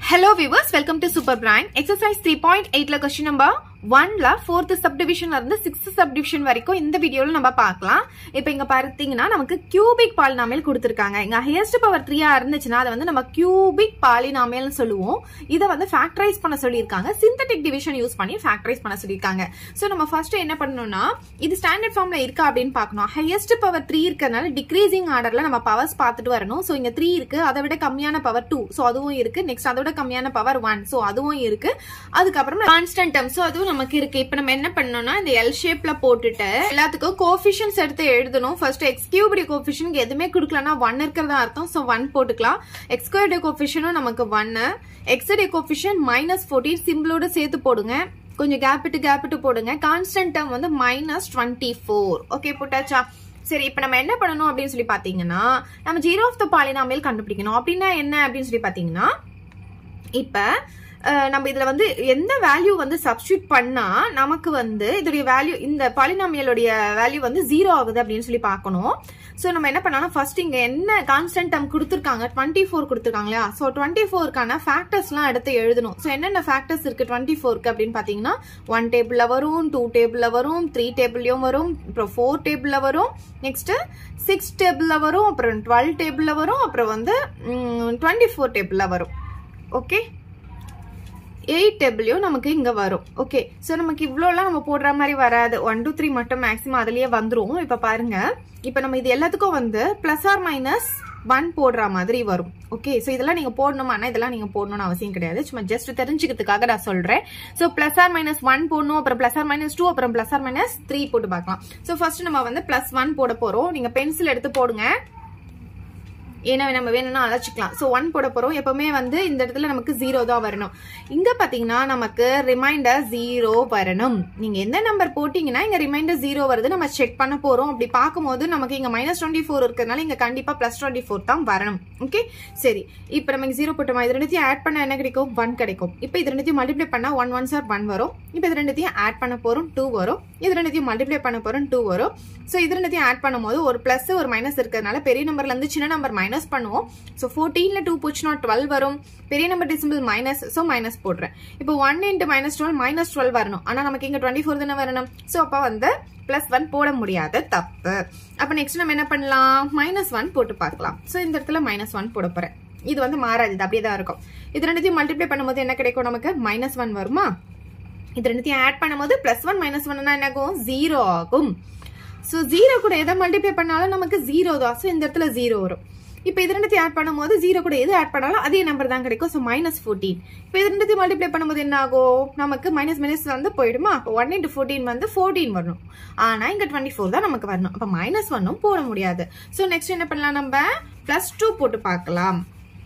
hello viewers welcome to super brand exercise three point எயிட்ல question number ஒன்ல fourth சப்டிவிஷன்ல இருந்து சிக்ஸ்த் சப்டிவிஷன் வரைக்கும் இந்த வீடியோல நம்ம பார்க்கலாம் இப்போ இங்க பார்த்தீங்கன்னா நமக்கு கியூபிக் பாலினாமியல் கொடுத்துருக்காங்க இங்க ஹையஸ்ட் பவர் த்ரீயா இருந்துச்சுன்னா அதை வந்து நம்ம கியூபிக் பாலினாமியல் சொல்லுவோம் இதை வந்து ஃபேக்டரைஸ் பண்ண சொல்லியிருக்காங்க சிந்தட்டிக் டிவிஷன் யூஸ் பண்ணி ஃபேக்டரைஸ் பண்ண சொல்லியிருக்காங்க ஸோ நம்ம ஃபர்ஸ்ட் என்ன பண்ணணும்னா இது ஸ்டாண்டர்ட் ஃபார்ம்ல இருக்கா அப்படின்னு பார்க்கணும் ஹையஸ்ட் பவர் த்ரீ இருக்கிறதுனால டிக்ரீசிங் ஆர்டர்ல நம்ம பவர்ஸ் பார்த்துட்டு வரணும் ஸோ இங்க த்ரீ இருக்கு அதை விட கம்மியான பவர் டூ ஸோ அதுவும் இருக்கு நெக்ஸ்ட் அதோட கம்மியான பவர் ஒன் ஸோ அதுவும் இருக்கு அதுக்கப்புறம் கான்ஸ்டன்ட் டேர்ம் ஸோ அதுவும் நமக்கு இருக்கு இப்போ நம்ம என்ன பண்ணணும்னா இந்த எல் ஷேப்ல போட்டுட்டு எல்லாத்துக்கும் கோஃபிஷியன்ஸ் எடுத்து எழுதணும் ஃபர்ஸ்ட் எக்ஸ் கியூபடி கோஃபிஷியன் எதுவுமே கொடுக்கலன்னா ஒன் இருக்கிறதா அர்த்தம் ஸோ ஒன் போட்டுக்கலாம் எக்ஸ் ஸ்கொயர் கோஃபிஷனும் நமக்கு ஒன்னு எக்ஸ் டே கோஃபிஷன் மைனஸ் ஃபோர்டீன் சிம்பிளோட சேர்த்து போடுங்க கொஞ்சம் கேப் விட்டு கேப் விட்டு போடுங்க கான்ஸ்டன்ட் டேர்ம் வந்து மைனஸ் டுவெண்ட்டி ஃபோர் ஓகே போட்டாச்சா சரி இப்போ நம்ம என்ன பண்ணணும் அப்படின்னு சொல்லி பார்த்தீங்கன்னா நம்ம ஜீரோ ஆஃப் த பாலினாமியல் கண்டுபிடிக்கணும் அப்படின்னா என்ன அப்படின்னு சொல்லி பார்த்தீங்கன்னா இப்போ நம்ம இதுல வந்து எந்த வேல்யூ வந்து சப்ஸ்டியூட் பண்ணா நமக்கு வந்து இதோடைய வேல்யூ இந்த பாலினாமியலுடைய வேல்யூ வந்து ஜீரோ ஆகுது அப்படின்னு சொல்லி பார்க்கணும் ஸோ நம்ம என்ன பண்ணலாம் ஃபர்ஸ்ட் இங்க என்ன கான்ஸ்டன்ட் டேர்ம் கொடுத்துருக்காங்க டுவெண்ட்டி ஃபோர் கொடுத்துருக்காங்க இல்லையா ஸோ டுவெண்ட்டி ஃபோருக்கான ஃபேக்டர்ஸ்லாம் எடுத்து எழுதணும் ஸோ என்னென்ன ஃபேக்டர்ஸ் இருக்கு டுவெண்ட்டி ஃபோருக்கு அப்படின்னு பார்த்தீங்கன்னா ஒன் டேபிள்ல வரும் டூ டேபிள்ல வரும் த்ரீ டேபிள்லயும் வரும் அப்புறம் ஃபோர் டேபிள்ல வரும் நெக்ஸ்ட் சிக்ஸ் டேபிள்ல வரும் அப்புறம் டுவெல் டேபிள்ல வரும் அப்புறம் வந்து டுவெண்ட்டி ஃபோர் டேபிள்ல வரும் ஓகே எயிட் டேபிளையும் நமக்கு இங்க வரும் ஓகே ஸோ நமக்கு இவ்வளோலாம் நம்ம போடுற மாதிரி வராது ஒன் டூ த்ரீ மட்டும் மேக்ஸிமம் அதுலயே வந்துரும் இப்ப பாருங்க இப்ப நம்ம இது எல்லாத்துக்கும் வந்து பிளஸ் ஆர் மைனஸ் ஒன் போடுற மாதிரி வரும் ஓகே ஸோ இதெல்லாம் நீங்க போடணுமானா இதெல்லாம் நீங்க போடணும்னு அவசியம் கிடையாது சும்மா ஜஸ்ட் தெரிஞ்சுக்கிறதுக்காக நான் சொல்றேன் so plus or minus one போடணும் அப்புறம் பிளஸ் ஆர் மைனஸ் டூ அப்புறம் பிளஸ் ஆர் மைனஸ் த்ரீ போட்டு பார்க்கலாம் ஸோ ஃபர்ஸ்ட் நம்ம வந்து பிளஸ் ஒன் போட போறோம் நீங்க பென்சில் எடுத்து போடுங்க ஏன்னா நம்ம வேணும்னா அழைச்சிக்கலாம் ஸோ ஒன் போட போறோம் எப்பவுமே வந்து இந்த இடத்துல நமக்கு ஜீரோ தான் வரணும் இங்க பாத்தீங்கன்னா நமக்கு ரிமைண்டர் ஜீரோ வரணும் நீங்க எந்த நம்பர் போட்டீங்கன்னா இங்க ரிமைண்டர் ஜீரோ வருது நம்ம செக் பண்ண போறோம் அப்படி பார்க்கும்போது நமக்கு இங்க மைனஸ் டுவெண்ட்டி ஃபோர் இருக்கிறதுனால இங்க கண்டிப்பா பிளஸ் டுவெண்ட்டி ஃபோர் தான் வரணும் ஓகே சரி இப்போ நமக்கு ஜீரோ போட்டோமா இது ரெண்டுத்தையும் ஆட் பண்ண என்ன கிடைக்கும் ஒன் கிடைக்கும் இப்போ இது ரெண்டுத்தையும் மல்டிப்ளை பண்ணா ஒன் ஒன் சார் ஒன் வரும் இப்போ இது ரெண்டுத்தையும் ஆட் பண்ண போறோம் டூ வரும் இது ரெண்டுத்தையும் மல்டிப்ளை பண்ண போறோம் டூ வரும் ஸோ இது ரெண்டுத்தையும் ஆட் பண்ணும்போது ஒரு பிளஸ் ஒரு மைனஸ் இருக்கிறதுனால பெரிய நம்பர்ல இருந்து சின்ன நம்பர் மைனஸ் பண்ணுவோம் ஸோ ஃபோர்டீன்ல டூ போச்சுன்னா டுவெல் வரும் பெரிய நம்பர் டெசிபிள் மைனஸ் ஸோ மைனஸ் போடுறேன் இப்போ one into minus twelve minus twelve வரணும் ஆனால் நமக்கு இங்கே டுவெண்ட்டி ஃபோர் தானே வரணும் ஸோ அப்போ வந்து பிளஸ் ஒன் போட முடியாத தப்பு அப்போ நெக்ஸ்ட் நம்ம என்ன பண்ணலாம் மைனஸ் ஒன் போட்டு பார்க்கலாம் ஸோ இந்த இடத்துல மைனஸ் ஒன் போட போறேன் இது வந்து மாறாது இது அப்படியே தான் இருக்கும் இது ரெண்டுத்தையும் மல்டிப்ளை பண்ணும்போது என்ன கிடைக்கும் நமக்கு மைனஸ் ஒன் வருமா இது ரெண்டுத்தையும் ஆட் பண்ணும்போது பிளஸ் ஒன் மைனஸ் ஒன்னா என்ன ஆகும் ஜீரோ ஆகும் ஸோ ஜீரோ கூட எதை மல்டிப்ளை பண்ணாலும் நமக்கு ஜீரோ தான் ஸோ இந்த இடத்துல ஜீரோ வரும் இப்போ இது ரெண்டுத்தையும் ஆட் பண்ணும்போது ஜீரோ கூட எது ஆட் பண்ணாலும் அதே நம்பர் தான் கிடைக்கும் ஸோ மைனஸ் ஃபோர்டீன் இப்போ இது ரெண்டுத்தையும் மல்டிப்ளை பண்ணும்போது என்ன ஆகும் நமக்கு மைனஸ் மைனஸ் வந்து போயிடுமா இப்போ ஒன் இன்ட்டு ஃபோர்டீன் வந்து ஃபோர்டீன் வரணும் ஆனால் இங்கே டுவெண்ட்டி ஃபோர் தான் நமக்கு வரணும் அப்போ மைனஸ் ஒன்னும் போட முடியாது ஸோ நெக்ஸ்ட் என்ன பண்ணலாம் நம்ம ப்ளஸ் டூ போட்டு பார்க்கலாம்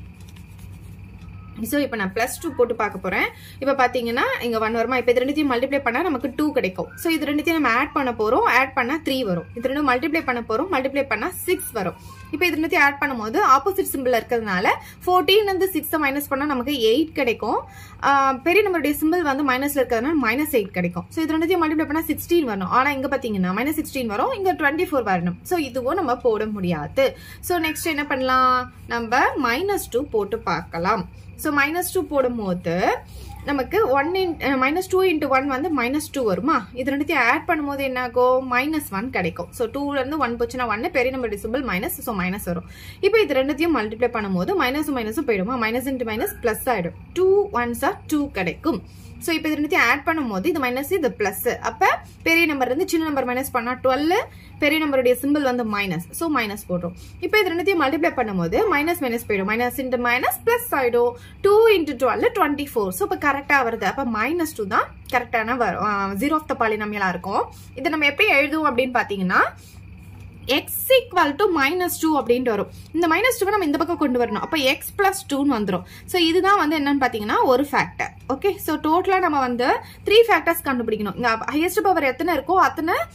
ஸோ இப்போ நான் ப்ளஸ் டூ போட்டு பார்க்க போகிறேன் இப்போ பார்த்தீங்கன்னா இங்கே ஒன் வருமா இப்போ இது ரெண்டுத்தையும் மல்டிப்ளை பண்ணால் நமக்கு டூ கிடைக்கும் ஸோ இது ரெண்டுத்தையும் நம்ம ஆட் பண்ண போகிறோம் ஆட் பண்ணால் த்ரீ வரும் இது ரெண்டும் மல்டிப்ளை பண்ண போகிறோம் மல்டிப்ளை பண்ணால் சிக்ஸ் வரும் இப்போ இது ரெண்டுத்தையும் ஆட் பண்ணும்போது ஆப்போசிட் சிம்பிள் இருக்கிறதுனால ஃபோர்டீன் வந்து சிக்ஸை மைனஸ் பண்ணால் நமக்கு எயிட் கிடைக்கும் பெரிய நம்மளுடைய சிம்பிள் வந்து மைனஸ்ல இருக்கிறதுனால மைனஸ் எயிட் கிடைக்கும் ஸோ இது ரெண்டுத்தையும் மல்டிப்ளை பண்ணால் சிக்ஸ்டீன் வரணும் ஆனால் இங்கே பார்த்தீங்கன்னா மைனஸ் சிக்ஸ்டீன் வரும் இங்கே டுவெண்ட்டி ஃபோர் வரணும் ஸோ இதுவும் நம்ம போட முடியாது ஸோ நெக்ஸ்ட் என்ன பண்ணலாம் நம்ம மைனஸ் டூ போட்டு பார்க்கலாம் ஸோ மைனஸ் டூ போடும்போது நமக்கு one in minus two into one வந்து மைனஸ் டூ வருமா இது ரெண்டுத்தையும் ஆட் பண்ணும்போது என்ன ஆகும் மைனஸ் ஒன் கிடைக்கும் ஸோ டூலேருந்து ஒன் போச்சுன்னா ஒன்று பெரிய நம்பர் டிசிபிள் மைனஸ் ஸோ மைனஸ் வரும் இப்போ இது ரெண்டுத்தையும் மல்டிப்ளை பண்ணும்போது மைனஸும் மைனஸும் போயிடுமா மைனஸ் இன்ட்டு மைனஸ் ப்ளஸ் ஆகிடும் டூ ஒன்ஸா டூ கிடைக்கும் ஸோ இப்போ இது ரெண்டுத்தையும் ஆட் பண்ணும்போது இது மைனஸ் இது பிளஸ் அப்போ பெரிய நம்பர் இருந்து சின்ன நம்பர் மைனஸ் பண்ணா டுவெல் பெரிய நம்பருடைய சிம்பிள் வந்து மைனஸ் ஸோ மைனஸ் போடுறோம் இப்போ இது ரெண்டுத்தையும் மல்டிப்ளை பண்ணும்போது மைனஸ் மைனஸ் போயிடும் மைனஸ் இன்ட்டு மைனஸ் பிளஸ் ஆயிடும் two into twelve twenty four so இப்போ கரெக்டாக வருது அப்போ மைனஸ் டூ தான் கரெக்டான வரும் ஜீரோ ஆஃப் த பாலினமியலா இருக்கும் இதை நம்ம எப்படி எழுதுவோம் அப்படின்னு பார்த்தீங்கன்னா x equal to minus two அப்படின்ட்டு வரும் இந்த மைனஸ் டூவை நம்ம இந்த பக்கம் கொண்டு வரணும் அப்போ எக்ஸ் பிளஸ் டூன்னு வந்துடும் ஸோ இதுதான் வந்து என்னன்னு பார்த்தீங்கன்னா ஒரு ஃபேக்டர் ஓகே ஸோ டோட்டலாக நம்ம வந்து த்ரீ ஃபேக்டர்ஸ் கண்டுபிடிக்கணும் இங்கே ஹையஸ்ட் பவர் எத்தனை இருக்கோ அத்தனை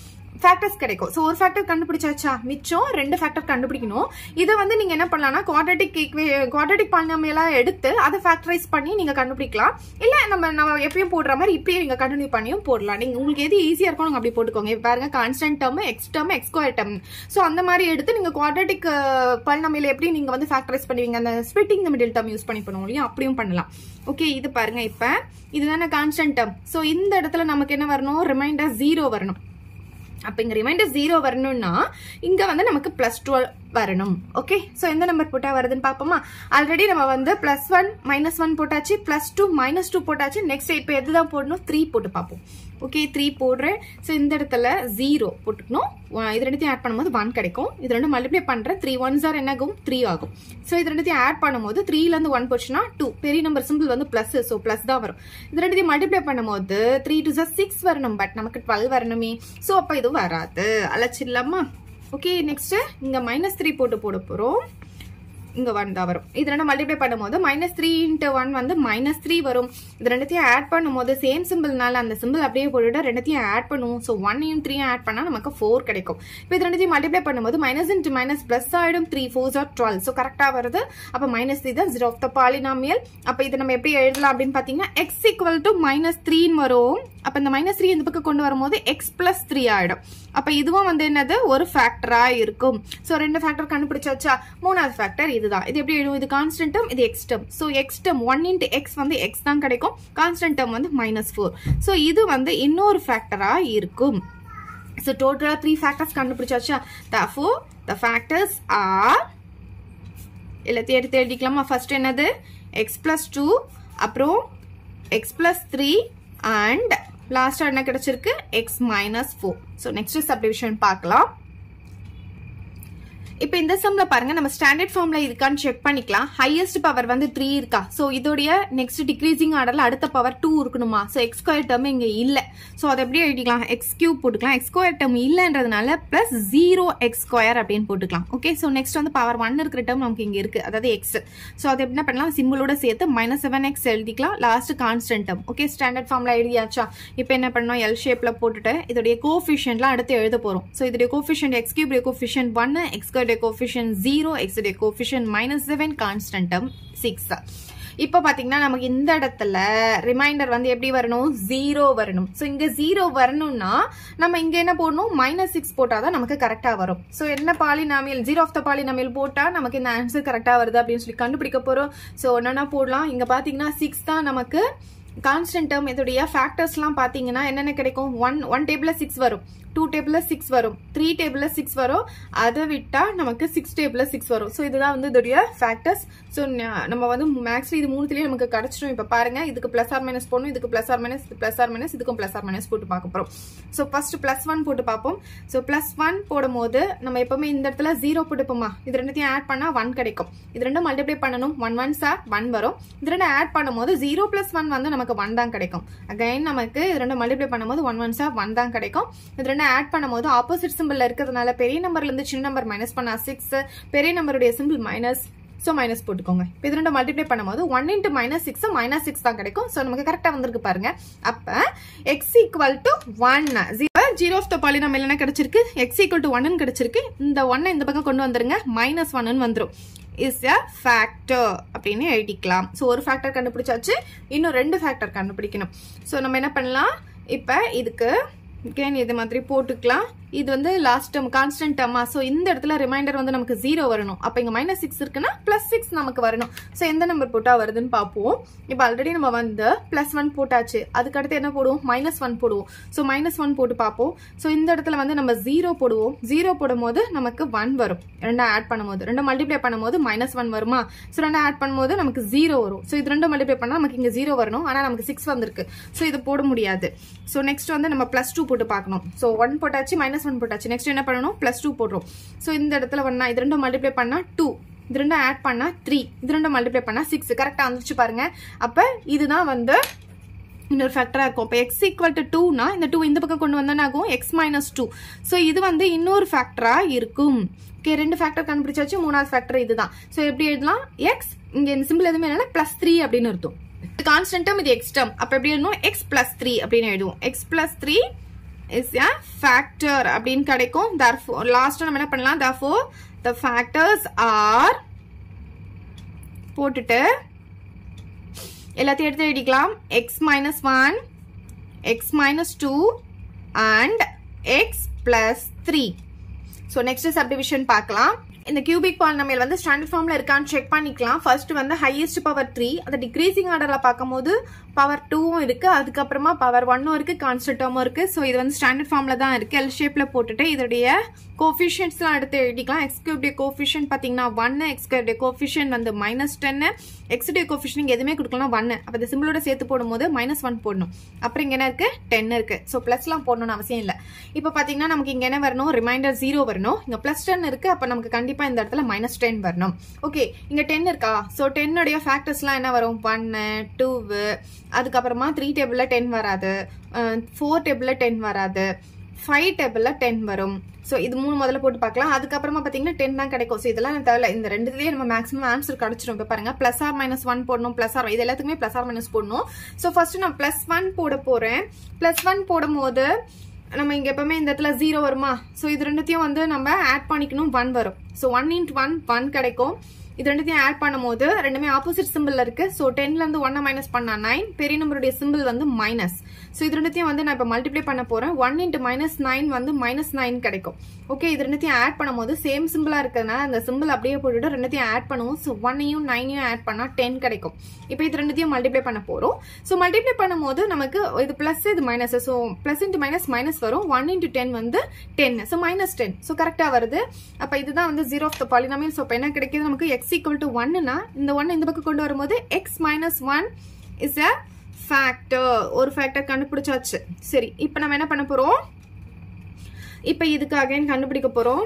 ஃபேக்டர்ஸ் கிடைக்கும் ஸோ ஒரு ஃபேக்டர் கண்டுபிடிச்சாச்சா மிச்சம் ரெண்டு ஃபேக்டர் கண்டுபிடிக்கணும் இதை வந்து நீங்க என்ன பண்ணலாம்னா குவாட்ரட்டிக் குவாட்ரட்டிக் பாலினாமியலா எடுத்து அதை ஃபேக்டரைஸ் பண்ணி நீங்க கண்டுபிடிக்கலாம் இல்ல நம்ம நம்ம எப்பயும் போடுற மாதிரி இப்பயே நீங்க கண்டினியூ பண்ணியும் போடலாம் நீங்க உங்களுக்கு எது ஈஸியா இருக்கும் நீங்க அப்படி போட்டுக்கோங்க இப்ப பாருங்க constant term x term x square term so அந்த மாதிரி எடுத்து நீங்க குவாட்ரட்டிக் பாலினாமியல எப்படி நீங்க வந்து ஃபேக்டரைஸ் பண்ணுவீங்க அந்த splitting the middle term use பண்ணி பண்ணுவோம் இல்லையா அப்படியும் பண்ணலாம் ஓகே இது பாருங்க இப்ப இதுதானே கான்ஸ்டன்ட் டேர்ம் ஸோ இந்த இடத்துல நமக்கு என்ன வரணும் ரிமைண்டர் ஜீரோ வரணும் அப்ப இங்க ரிமைண்டர் ஜீரோ வரணும்னா இங்க வந்து நமக்கு பிளஸ் டுவெல் வரணும் ஓகே சோ எந்த நம்பர் போட்டா வருதுன்னு பாப்போமா ஆல்ரெடி நம்ம வந்து பிளஸ் ஒன் மைனஸ் ஒன் போட்டாச்சு பிளஸ் டூ மைனஸ் டூ போட்டாச்சு நெக்ஸ்ட் இப்ப எதுதான் போடணும் த்ரீ போட்டு பார்ப்போம் ஓகே த்ரீ போடுறேன் ஸோ இந்த இடத்துல ஜீரோ போட்டுக்கணும் இது ரெண்டுத்தையும் ஆட் பண்ணும்போது ஒன் கிடைக்கும் இது ரெண்டு மல்டிப்ளை பண்றேன் த்ரீ ஒன் சார் என்ன ஆகும் த்ரீ ஆகும் ஸோ இது ரெண்டுத்தையும் ஆட் பண்ணும்போது த்ரீல இருந்து ஒன் போச்சுன்னா டூ பெரிய நம்பர் சிம்பிள் வந்து பிளஸ் ஸோ பிளஸ் தான் வரும் இது ரெண்டுத்தையும் மல்டிப்ளை பண்ணும்போது த்ரீ டூ சார் சிக்ஸ் வரணும் பட் நமக்கு டுவெல் வரணுமே ஸோ அப்போ இது வராது அழைச்சிடலாமா ஓகே நெக்ஸ்ட் இங்க மைனஸ் த்ரீ போட்டு போட போறோம் இங்க ஒன் தான் வரும் இது ரெண்டு மல்டிப்ளை பண்ணும்போது மைனஸ் த்ரீ இன்ட்டு ஒன் வந்து மைனஸ் த்ரீ வரும் இது ரெண்டுத்தையும் ஆட் பண்ணும்போது சேம் சிம்பிள்னால அந்த சிம்பிள் அப்படியே போட்டுட்டு ரெண்டுத்தையும் ஆட் பண்ணுவோம் ஸோ ஒன்னையும் த்ரீ ஆட் பண்ணா நமக்கு ஃபோர் கிடைக்கும் இப்போ இது ரெண்டுத்தையும் மல்டிப்ளை பண்ணும்போது மைனஸ் இன்ட்டு மைனஸ் பிளஸ் ஆயிடும் three four are twelve so கரெக்டா வருது அப்போ மைனஸ் த்ரீ தான் ஜீரோ ஆஃப் த பாலினாமியல் அப்போ இதை நம்ம எப்படி எழுதலாம் அப்படின்னு பாத்தீங்கன்னா எக்ஸ் ஈக்குவல் டு மைனஸ் த்ரீன்னு வரும் அப்ப இந்த மைனஸ் த்ரீ இந்த பக்கம் கொண்டு வரும்போது எக்ஸ் பிளஸ் த்ரீ ஆயிடும் அப்ப இதுவும் வந்து என்னது ஒரு ஃபேக்டரா இருக்கும் சோ ரெண்டு ஃபேக்டர் கண்டுபிடிச்சாச்சா மூணாவது ஃபேக்டர் இதுதான் இது எப்படி எழுதும் இது கான்ஸ்டன்ட் டேர்ம் இது x term so x term one into x வந்து எக்ஸ் தான் கிடைக்கும் கான்ஸ்டன்ட் டேர்ம் வந்து மைனஸ் ஃபோர் சோ இது வந்து இன்னொரு ஃபேக்டரா இருக்கும் ஸோ டோட்டலாக த்ரீ ஃபேக்டர்ஸ் கண்டுபிடிச்சாச்சா தஃபோ த ஃபேக்டர்ஸ் ஆர் எல்லாத்தையும் எடுத்து எழுதிக்கலாமா ஃபர்ஸ்ட் என்னது எக்ஸ் பிளஸ் டூ அப்புறம் எக்ஸ் பிளஸ் த்ரீ அண்ட் லாஸ்டா என்ன கிடைச்சிருக்கு x minus four so next subdivision பார்க்கலாம் இப்போ இந்த சம்ல பாருங்க நம்ம ஸ்டாண்டர்ட் ஃபார்ம்ல இருக்கான்னு செக் பண்ணிக்கலாம் ஹையஸ்ட் பவர் வந்து த்ரீ இருக்கா ஸோ இதோடைய நெக்ஸ்ட் டிக்ரீசிங் ஆர்டர்ல அடுத்த பவர் டூ இருக்கணுமா ஸோ எக்ஸ் ஸ்கொயர் டேர்ம் இங்க இல்ல ஸோ அதை எப்படி எழுதிக்கலாம் எக்ஸ் கியூப் போட்டுக்கலாம் எக்ஸ் ஸ்கொயர் டேர்ம் இல்லைன்றதுனால பிளஸ் ஜீரோ எக்ஸ் ஸ்கொயர் அப்படின்னு போட்டுக்கலாம் ஓகே ஸோ நெக்ஸ்ட் வந்து பவர் ஒன் இருக்கிற டேர்ம் நமக்கு இங்க இருக்கு அதாவது எக்ஸ் ஸோ அதை என்ன பண்ணலாம் சிம்பிளோட சேர்த்து மைனஸ் செவன் எக்ஸ் எழுதிக்கலாம் last constant term okay standard ஃபார்ம்ல எழுதியாச்சா இப்போ என்ன பண்ணோம் எல் ஷேப்ல போட்டுட்டு இதோடைய கோஃபிஷியன்ட்லாம் அடுத்து எழுத போறோம் ஸோ இதோடைய coefficient x cube coefficient one x square coefficient zero x coefficient minus seven constant term six இப்போ பாத்தீங்கன்னா நமக்கு இந்த இடத்துல ரிமைண்டர் வந்து எப்படி வரணும் ஜீரோ வரணும் ஸோ இங்க ஜீரோ வரணும்னா நம்ம இங்க என்ன போடணும் மைனஸ் சிக்ஸ் போட்டாதான் நமக்கு கரெக்டா வரும் ஸோ என்ன polynomial zero of the polynomial போட்டா நமக்கு இந்த ஆன்சர் கரெக்டா வருது அப்படின்னு சொல்லி கண்டுபிடிக்க போறோம் ஸோ என்னென்ன போடலாம் இங்க பாத்தீங்கன்னா சிக்ஸ் தான் நமக்கு கான்ஸ்டன்ட் டேர்ம் இதோடைய ஃபேக்டர்ஸ்லாம் பார்த்தீங்கன்னா என்னென்ன கிடைக்கும் ஒன் ஒன் டேபிளில் சிக்ஸ் வரும் டூ டேபிளில் சிக்ஸ் வரும் த்ரீ டேபிளில் சிக்ஸ் வரும் அதை விட்டால் நமக்கு சிக்ஸ் டேபிளில் சிக்ஸ் வரும் ஸோ இதுதான் வந்து இதோடைய ஃபேக்டர்ஸ் ஸோ நம்ம வந்து மேக்ஸ்ல இது மூணுத்துலேயே நமக்கு கிடைச்சிடும் இப்போ பாருங்க இதுக்கு ப்ளஸ் ஆர் மைனஸ் போடணும் இதுக்கு ப்ளஸ் ஆர் மைனஸ் இது ப்ளஸ் ஆர் மைனஸ் இதுக்கும் ப்ளஸ் ஆர் மைனஸ் போட்டு பார்க்க போகிறோம் ஸோ ஃபர்ஸ்ட் ப்ளஸ் ஒன் போட்டு பார்ப்போம் ஸோ ப்ளஸ் ஒன் போடும்போது நம்ம எப்பவுமே இந்த இடத்துல ஜீரோ போட்டுப்போமா இது ரெண்டுத்தையும் ஆட் பண்ணால் ஒன் கிடைக்கும் இது ரெண்டும் மல்டிப்ளை பண்ணணும் ஒன் ஒன் சார் ஒன் வரும் இது ரெண்டு ஆட் பண்ணும்போது ஜீரோ பிளஸ் ஒன் வந்து நமக்கு ஒன் தான் கிடைக்கும் அகைன் நமக்கு இது ரெண்டு மல்டிப்ளை பண்ணும்போது ஒன் ஒன் சார் ஒன் தான் கிடைக்கும் இது ரெண்டு ஆட் பண்ணும்போது ஆப்போசிட் சிம்பிள் இருக்கிறதுனால பெரிய நம்பர்ல இருந்து சின்ன நம்பர் மைனஸ் பண்ணா சிக்ஸ் பெரிய நம்பருடைய சிம்பிள் மைனஸ் ஸோ மைனஸ் போட்டுக்கோங்க இப்போ இது ரெண்டு மல்டிப்ளை பண்ணும்போது one into minus six minus six தான் கிடைக்கும் ஸோ நமக்கு கரெக்டாக வந்திருக்கு பாருங்க அப்போ x equal to one zero zero of the polynomial என்ன கிடைச்சிருக்கு எக்ஸ் ஈக்குவல் டு ஒன்னு கிடைச்சிருக்கு இந்த ஒன்னை இந்த பக்கம் கொண்டு வந்துருங்க மைனஸ் ஒன்னு வந்துடும் இஸ் அ ஃபேக்டர் அப்படின்னு எழுதிக்கலாம் ஸோ ஒரு ஃபேக்டர் கண்டுபிடிச்சாச்சு இன்னும் ரெண்டு ஃபேக்டர் கண்டுபிடிக்கணும் ஸோ நம்ம என்ன பண்ணலாம் இப்போ இதுக்கு கேன் இது மாதிரி போட்டுக்கலாம் இது வந்து லாஸ்ட் டேர்ம் கான்ஸ்டன்ட் டேர்மா ஸோ இந்த இடத்துல ரிமைண்டர் வந்து நமக்கு ஜீரோ வரணும் அப்போ இங்கே மைனஸ் சிக்ஸ் இருக்குன்னா ப்ளஸ் சிக்ஸ் நமக்கு வரணும் ஸோ எந்த நம்பர் போட்டால் வருதுன்னு பார்ப்போம் இப்போ ஆல்ரெடி நம்ம வந்து ப்ளஸ் ஒன் போட்டாச்சு அதுக்கடுத்து என்ன போடுவோம் மைனஸ் ஒன் போடுவோம் ஸோ மைனஸ் ஒன் போட்டு பார்ப்போம் ஸோ இந்த இடத்துல வந்து நம்ம ஜீரோ போடுவோம் ஜீரோ போடும்போது நமக்கு ஒன் வரும் ரெண்டும் ஆட் பண்ணும்போது ரெண்டும் மல்டிப்ளை பண்ணும்போது மைனஸ் ஒன் வருமா ஸோ ரெண்டும் ஆட் பண்ணும்போது நமக்கு ஜீரோ வரும் ஸோ இது ரெண்டும் மல்டிப்ளை பண்ணால் நமக்கு இங்கே ஜீரோ வரணும் ஆனால் நமக்கு சிக்ஸ் வந்திருக்கு ஸோ இது போட முடியாது ஸோ நெக்ஸ்ட் வந்து நம்ம ப்ளஸ் டூ போட்டு பார்க்கணும் ஸோ ஒன் போட்டாச்சு மைனஸ் ஒன் போட்டாச்சு நெக்ஸ்ட் என்ன பண்ணணும் ப்ளஸ் டூ போடுறோம் ஸோ இந்த இடத்துல ஒன்னா இது ரெண்டும் மல்டிப்ளை பண்ணா டூ இது ரெண்டும் ஆட் பண்ணா த்ரீ இது ரெண்டும் மல்டிப்ளை பண்ணா சிக்ஸ் கரெக்டாக வந்துருச்சு பாருங்க அப்போ இதுதான் வந்து இன்னொரு ஃபேக்டரா இருக்கும் இப்போ எக்ஸ் ஈக்குவல் டு டூனா இந்த டூ இந்த பக்கம் கொண்டு வந்தோன்னா ஆகும் எக்ஸ் மைனஸ் டூ ஸோ இது வந்து இன்னொரு ஃபேக்டரா இருக்கும் ஓகே ரெண்டு ஃபேக்டர் கண்டுபிடிச்சாச்சு மூணாவது ஃபேக்டர் இதுதான் ஸோ எப்படி எழுதலாம் எக்ஸ் இங்க இந்த சிம்பிள் எதுவுமே இல்லைன்னா பிளஸ் த்ரீ அப்படின்னு அர்த்தம் கான்ஸ்டன்ட் டேர்ம் இது எக்ஸ் டேர்ம் அப்போ எப்படி எழுதணும் எக்ஸ் பிளஸ் த்ரீ அப்படின்னு எழுதுவோம் x plus three is a factor அப்படின்னு கிடைக்கும் therefore லாஸ்ட் நம்ம என்ன பண்ணலாம் therefore the factors are போட்டுட்டு எல்லாத்தையும் எடுத்து எழுதிக்கலாம் x minus 1 x minus 2 and x plus 3 so next subdivision பார்க்கலாம் இந்த கியூபிக் பாலினாமியல் வந்து ஸ்டாண்டர்ட் ஃபார்ம்ல இருக்கான்னு செக் பண்ணிக்கலாம் ஃபர்ஸ்ட் வந்து ஹையஸ்ட் பவர் த்ரீ அந்த டிக்ரீசிங் ஆர்டர்ல பார்க்கும்போது பவர் டூவும் இருக்கு அதுக்கப்புறமா பவர் ஒன்னும் இருக்கு கான்ஸ்டன்ட் டேர்மும் இருக்கு ஸோ இது வந்து ஸ்டாண்டர்ட் ஃபார்ம்ல தான் இருக்கு எல் ஷேப்ல போட்டுட்டு இதோடைய கோஃபிஷியன்ஸ்லாம் எடுத்து எழுதிக்கலாம் எக்ஸ் கியூப்டைய கோஃபிஷியன் பார்த்தீங்கன்னா ஒன்னு எக்ஸ் கியூப்டைய கோஃபிஷியன் வந்து மைனஸ் டென்னு எக்ஸ்டைய கோஃபிஷியன் இங்கே எதுவுமே கொடுக்கலாம் ஒன்னு அப்போ இந்த சிம்பிளோட சேர்த்து போடும்போது மைனஸ் ஒன் போடணும் அப்புறம் இங்கே என்ன இருக்கு டென் இருக்கு ஸோ ப்ளஸ்லாம் போடணும்னு அவசியம் இல்லை இப்போ பார்த்தீங்கன்னா நமக்கு இங்கே என்ன வரணும் ரிமைண்டர் ஜீரோ வரணும் இங்கே ப்ளஸ் டென் இருக்கு அப்போ நமக்கு கண்டிப்பாக இந்த இடத்துல மைனஸ் டென் வரணும் ஓகே இங்கே டென் இருக்கா ஸோ டென்னுடைய ஃபேக்டர்ஸ்லாம் என்ன வரும் ஒன்னு டூவு அதுக்கப்புறமா த்ரீ டேபிளில் டென் வராது ஃபோர் டேபிளில் டென் வராது ஃபைவ் டேபிளில் டென் வரும் ஸோ இது மூணு முதல்ல போட்டு பார்க்கலாம் அதுக்கப்புறமா பார்த்தீங்கன்னா டென் தான் கிடைக்கும் ஸோ இதெல்லாம் தேவையில்ல இந்த ரெண்டுலேயே நம்ம மேக்ஸிமம் ஆன்சர் கிடைச்சிரும் இப்போ பாருங்க ப்ளஸ் ஆர் மைனஸ் ஒன் போடணும் ப்ளஸ் ஆர் இது எல்லாத்துக்குமே ப்ளஸ் ஆர் மைனஸ் போடணும் ஸோ ஃபர்ஸ்ட் நான் ப்ளஸ் ஒன் போட போகிறேன் ப்ளஸ் ஒன் போடும்போது நம்ம இங்கே எப்பவுமே இந்த இடத்துல ஜீரோ வருமா ஸோ இது ரெண்டுத்தையும் வந்து நம்ம ஆட் பண்ணிக்கணும் ஒன் வரும் so one into one one கிடைக்கும் இது ரெண்டுத்தையும் ஆட் பண்ணும்போது ரெண்டுமே ஆப்போசிட் சிம்பிள் இருக்கு ஸோ டென்ல இருந்து ஒன்னை மைனஸ் பண்ணா நைன் பெரிய நம்பருடைய சிம்பிள் வந்து மைனஸ் ஸோ இது ரெண்டுத்தையும் வந்து நான் இப்போ மல்டிப்ளை பண்ண போறேன் ஒன் இன்ட்டு மைனஸ் நைன் வந்து மைனஸ் நைன் கிடைக்கும் ஓகே இது ரெண்டுத்தையும் ஆட் பண்ணும்போது சேம் சிம்பிளா இருக்கிறதுனால அந்த சிம்பிள் அப்படியே போட்டுட்டு ரெண்டுத்தையும் ஆட் பண்ணுவோம் ஸோ ஒன்னையும் நைனையும் ஆட் பண்ணா டென் கிடைக்கும் இப்போ இது ரெண்டுத்தையும் மல்டிப்ளை பண்ண போறோம் ஸோ மல்டிப்ளை பண்ணும்போது நமக்கு இது பிளஸ் இது minus so plus into minus minus வரும் ஒன் இன்ட்டு டென் வந்து ten so minus ten so கரெக்டாக வருது அப்போ இதுதான் வந்து zero of the polynomial so இப்போ என்ன கிடைக்குது நமக்கு எக்ஸ் ஈக்குவல் டு ஒன்னுனா இந்த ஒன் இந்த பக்கம் கொண்டு வரும்போது x minus one is a factor ஒரு ஃபேக்டர் கண்டுபிடிச்சாச்சு சரி இப்போ நம்ம என்ன பண்ண போறோம் இப்போ இதுக்கு அகைன் கண்டுபிடிக்க போறோம்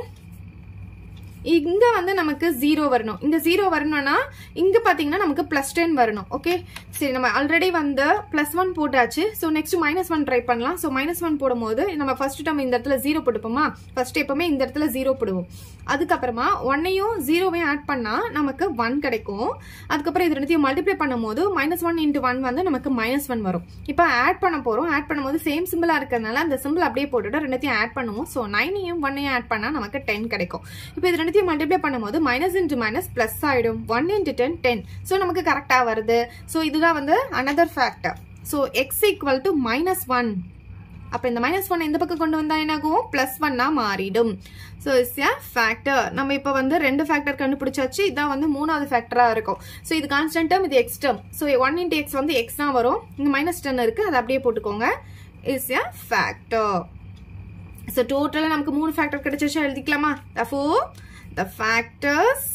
இங்க வந்து நமக்கு ஜீரோ வரணும் இந்த ஜீரோ வரணும்னா இங்க பாத்தீங்கன்னா நமக்கு பிளஸ் டென் வரணும் ஓகே சரி நம்ம ஆல்ரெடி வந்து பிளஸ் ஒன் போட்டாச்சு so next minus one try பண்ணலாம் ஸோ மைனஸ் ஒன் போடும்போது நம்ம ஃபர்ஸ்ட் டைம் இந்த இடத்துல ஜீரோ போட்டுப்போமா ஃபர்ஸ்ட் எப்பவுமே இந்த இடத்துல ஜீரோ போடுவோம் அதுக்கப்புறமா ஒன்னையும் ஜீரோவையும் ஆட் பண்ணா நமக்கு ஒன் கிடைக்கும் அதுக்கப்புறம் இது ரெண்டுத்தையும் மல்டிப்ளை பண்ணும்போது மைனஸ் ஒன் இன்ட்டு ஒன் வந்து நமக்கு மைனஸ் ஒன் வரும் இப்போ ஆட் பண்ண போறோம் ஆட் பண்ணும்போது சேம் சிம்பிளா இருக்கிறதுனால அந்த சிம்பிள் அப்படியே போட்டுட்டு ரெண்டுத்தையும் ஆட் பண்ணுவோம் ஸோ நைனையும் ஒன்னையும் ஆட் பண்ணா நமக்கு டென் கிடைக்கும் இப்போ இது ரெண்டுத்தையும் மல்டிப்ளை பண்ணும்போது மைனஸ் இன்ட்டு மைனஸ் பிளஸ் ஆயிடும் one into ten ten so நமக்கு கரெக்டா வருது ஸோ இதுதான் வந்து another factor so x equal to minus one அப்ப இந்த மைனஸ் ஒன் இந்த பக்கம் கொண்டு வந்தா என்னாகும் பிளஸ் ஒன்னா மாறிடும் ஸோ இட்ஸ் ஏ ஃபேக்டர் நம்ம இப்போ வந்து ரெண்டு ஃபேக்டர் கண்டுபிடிச்சாச்சு இதான் வந்து மூணாவது ஃபேக்டரா இருக்கும் ஸோ இது கான்ஸ்டன்ட் டேர்ம் இது x term so one into x வந்து எக்ஸ் தான் வரும் இங்க மைனஸ் டென் இருக்கு அதை அப்படியே போட்டுக்கோங்க இட்ஸ் ஏ ஃபேக்டர் ஸோ டோட்டலாக நமக்கு மூணு ஃபேக்டர் கிடைச்சிச்சா எழுதிக்கலாமா தஃபோ த ஃபேக்டர்ஸ்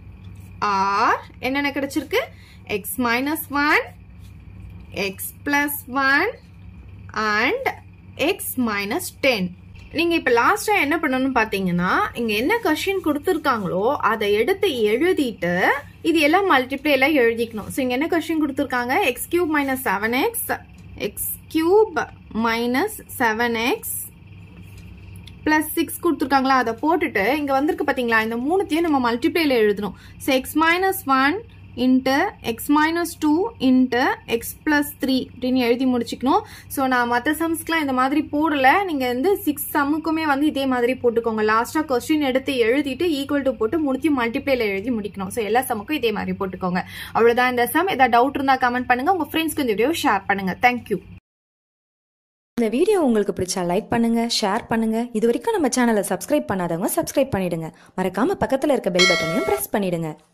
ஆர் என்னென்ன கிடைச்சிருக்கு x minus one x plus one and x minus ten நீங்க இப்ப லாஸ்டா என்ன பண்ணணும்னு பாத்தீங்கன்னா இங்க என்ன கொஸ்டின் கொடுத்துருக்காங்களோ அதை எடுத்து எழுதிட்டு இது எல்லாம் மல்டிப்ளை எல்லாம் எழுதிக்கணும் ஸோ இங்க என்ன கொஸ்டின் கொடுத்துருக்காங்க x cube minus seven x x cube minus seven x plus six கொடுத்துருக்காங்களா அதை போட்டுட்டு இங்க வந்திருக்கு பாத்தீங்களா இந்த மூணுத்தையும் நம்ம மல்டிப்ளேல எழுதணும் so x minus one into x minus two into x plus three அப்படின்னு எழுதி முடிச்சுக்கணும் ஸோ நான் மற்ற சம்ஸ்க்குலாம் இந்த மாதிரி போடல நீங்கள் வந்து சிக்ஸ் சம்முக்குமே வந்து இதே மாதிரி போட்டுக்கோங்க லாஸ்ட்டாக கொஸ்டின் எடுத்து எழுதிட்டு ஈக்குவல் டு போட்டு முடிச்சு மல்டிப்ளேல எழுதி முடிக்கணும் ஸோ எல்லா சம்முக்கும் இதே மாதிரி போட்டுக்கோங்க அவ்வளோதான் இந்த சம் ஏதாவது டவுட் இருந்தால் கமெண்ட் பண்ணுங்க உங்கள் ஃப்ரெண்ட்ஸ்க்கு இந்த வீடியோ ஷேர் பண்ணுங்க தேங்க்யூ இந்த வீடியோ உங்களுக்கு பிடிச்சா லைக் பண்ணுங்க ஷேர் பண்ணுங்க இது வரைக்கும் நம்ம சேனலை சப்ஸ்கிரைப் பண்ணாதவங்க சப்ஸ்கிரைப் பண்ணிடுங்க மறக்காம பக்கத்துல இருக்க பெல் பட்டனையும் பிரஸ் பண்ணிடுங்க